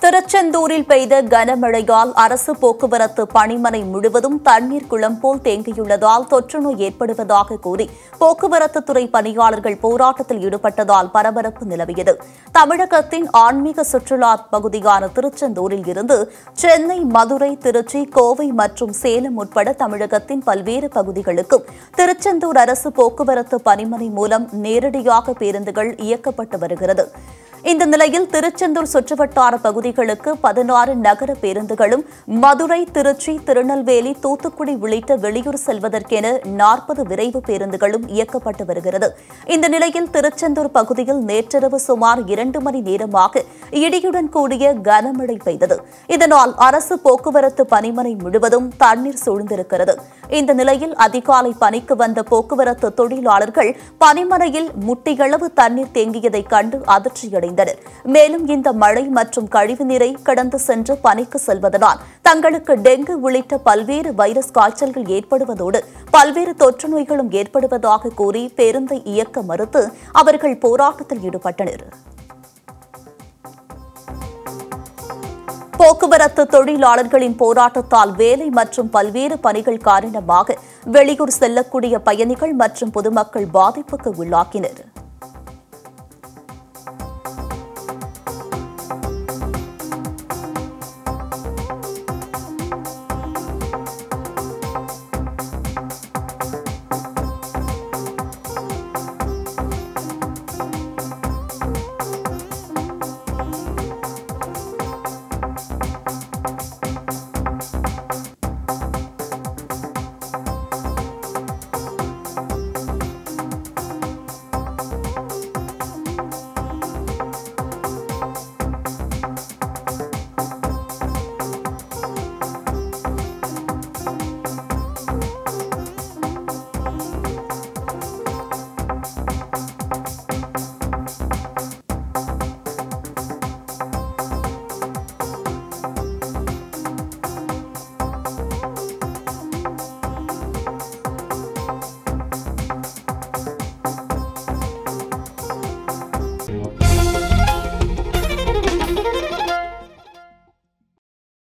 திருச்செந்தூரில் பெய்த கனமழையால் அரசு போக்குவரத்து பணிமனை முழுவதும் தண்ணீர் குளம் போல் தேங்கியுள்ளதால் தொற்றுநோய் ஏற்படுவதாக கூறி போக்குவரத்து துறை பணியாளர்கள் போராட்டத்தில் ஈடுபட்டதால் பரபரப்பு நிலவியது தமிழகத்தின் ஆன்மீக சுற்றுலா பகுதியான திருச்செந்தூரில் இருந்து சென்னை மதுரை திருச்சி கோவை மற்றும் சேலம் உட்பட தமிழகத்தின் பல்வேறு பகுதிகளுக்கும் திருச்செந்தூர் அரசு போக்குவரத்து பணிமனை மூலம் நேரடியாக பேருந்துகள் இயக்கப்பட்டு வருகிறது இந்த நிலையில் திருச்செந்தூர் சுற்றுவட்டார பகுதிகளுக்கு பதினாறு நகர பேருந்துகளும் மதுரை திருச்சி திருநெல்வேலி தூத்துக்குடி உள்ளிட்ட வெளியூர் செல்வதற்கென நாற்பது விரைவு பேருந்துகளும் இயக்கப்பட்டு வருகிறது இந்த நிலையில் திருச்செந்தூர் பகுதியில் நேற்றிரவு சுமார் இரண்டு மணி நேரமாக இடியுடன் கூடிய கனமழை பெய்தது இதனால் அரசு போக்குவரத்து பணிமனை முழுவதும் தண்ணீர் சூழ்ந்திருக்கிறது இந்த நிலையில் அதிகாலை பணிக்கு வந்த போக்குவரத்து தொழிலாளர்கள் பனிமனையில் முட்டியளவு தண்ணீர் தேங்கியதைக் கண்டு அதிர்ச்சியடைந்தனர் மேலும் இந்த மழை மற்றும் கழிவுநீரை கடந்து சென்று பணிக்கு செல்வதனால் தங்களுக்கு டெங்கு உள்ளிட்ட பல்வேறு வைரஸ் காய்ச்சல்கள் ஏற்படுவதோடு பல்வேறு தொற்று நோய்களும் ஏற்படுவதாக கூறி பேருந்தை இயக்க மறுத்து அவர்கள் போராட்டத்தில் ஈடுபட்டனர் போக்குவரத்து தொழிலாளர்களின் போராட்டத்தால் வேலை மற்றும் பல்வேறு பணிகள் காரணமாக வெளியூர் செல்லக்கூடிய பயணிகள் மற்றும் பொதுமக்கள் பாதிப்புக்கு உள்ளாக்கினர்